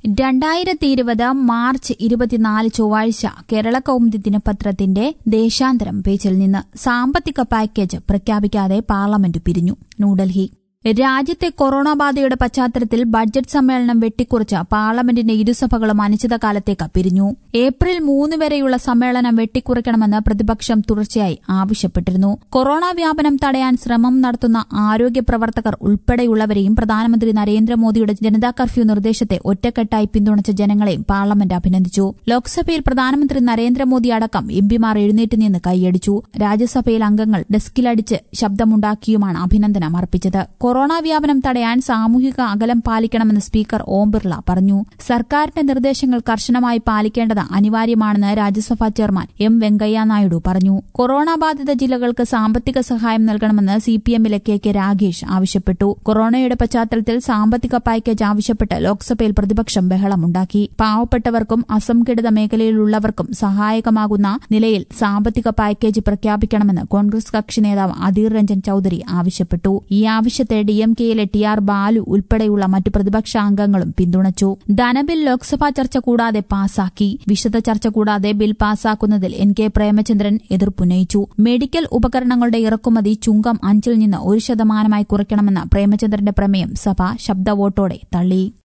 രണ്ടായിരത്തി ഇരുപത് മാർച്ച് ഇരുപത്തിനാല് ചൊവ്വാഴ്ച കേരള കൗമുദി ദിനപത്രത്തിന്റെ ദേശാന്തരം പേജിൽ നിന്ന് സാമ്പത്തിക പാക്കേജ് പ്രഖ്യാപിക്കാതെ പാർലമെന്റ് പിരിഞ്ഞു ന്യൂഡൽഹി രാജ്യത്തെ കൊറോണ ബാധയുടെ പശ്ചാത്തലത്തിൽ ബഡ്ജറ്റ് സമ്മേളനം വെട്ടിക്കുറച്ച് പാർലമെന്റിന്റെ ഇരുസഭകളും അനിശ്ചിതകാലത്തേക്ക് പിരിഞ്ഞു ഏപ്രിൽ മൂന്ന് വരെയുള്ള സമ്മേളനം വെട്ടിക്കുറയ്ക്കണമെന്ന് പ്രതിപക്ഷം തുടർച്ചയായി ആവശ്യപ്പെട്ടിരുന്നു കൊറോണ വ്യാപനം തടയാൻ ശ്രമം നടത്തുന്ന ആരോഗ്യ പ്രവർത്തകർ ഉൾപ്പെടെയുള്ളവരെയും പ്രധാനമന്ത്രി നരേന്ദ്രമോദിയുടെ ജനതാ കർഫ്യൂ നിർദ്ദേശത്തെ ഒറ്റക്കെട്ടായി പിന്തുണച്ച ജനങ്ങളെയും പാർലമെന്റ് അഭിനന്ദിച്ചു ലോക്സഭയിൽ പ്രധാനമന്ത്രി നരേന്ദ്രമോദി അടക്കം എംപിമാർ എഴുന്നേറ്റ് നിന്ന് കൈയടിച്ചു രാജ്യസഭയിൽ അംഗങ്ങൾ ഡെസ്കിലടിച്ച് ശബ്ദമുണ്ടാക്കിയുമാണ് അഭിനന്ദനം അർപ്പിച്ചത് കൊറോണ വ്യാപനം തടയാൻ സാമൂഹിക അകലം പാലിക്കണമെന്ന് സ്പീക്കർ ഓം ബിർള പറഞ്ഞു സർക്കാരിന്റെ നിർദ്ദേശങ്ങൾ കർശനമായി പാലിക്കേണ്ടത് അനിവാര്യമാണെന്ന് രാജ്യസഭാ ചെയർമാൻ എം വെങ്കയ്യ നായിഡു പറഞ്ഞു കൊറോണ ബാധിത ജില്ലകൾക്ക് സാമ്പത്തിക സഹായം നൽകണമെന്ന് സിപിഎമ്മിലെ കെ കെ രാഗേഷ് ആവശ്യപ്പെട്ടു കൊറോണയുടെ പശ്ചാത്തലത്തിൽ സാമ്പത്തിക പാക്കേജ് ആവശ്യപ്പെട്ട് ലോക്സഭയിൽ പ്രതിപക്ഷം ബഹളമുണ്ടാക്കി പാവപ്പെട്ടവർക്കും അസംഘടിത മേഖലയിലുള്ളവർക്കും സഹായകമാകുന്ന നിലയിൽ സാമ്പത്തിക പാക്കേജ് പ്രഖ്യാപിക്കണമെന്ന് കോൺഗ്രസ് കക്ഷി നേതാവ് അധീർ രഞ്ജൻ ചൌധരി ആവശ്യപ്പെട്ടു ഈ ആവശ്യത്തെ ഡി എം കെയിലെ ടി ആർ ബാലു ഉൾപ്പെടെയുള്ള മറ്റു പ്രതിപക്ഷാംഗങ്ങളും പിന്തുണച്ചു ധനബിൽ ലോക്സഭാ ചർച്ച കൂടാതെ പാസാക്കി വിശദ ചർച്ച കൂടാതെ ബിൽ പാസാക്കുന്നതിൽ എൻ കെ പ്രേമചന്ദ്രൻ എതിർപ്പുന്നയിച്ചു മെഡിക്കൽ ഉപകരണങ്ങളുടെ ഇറക്കുമതി ചുങ്കം അഞ്ചിൽ നിന്ന് ഒരു ശതമാനമായി കുറയ്ക്കണമെന്ന പ്രേമചന്ദ്രന്റെ പ്രമേയം സഭ ശബ്ദവോട്ടോടെ തള്ളി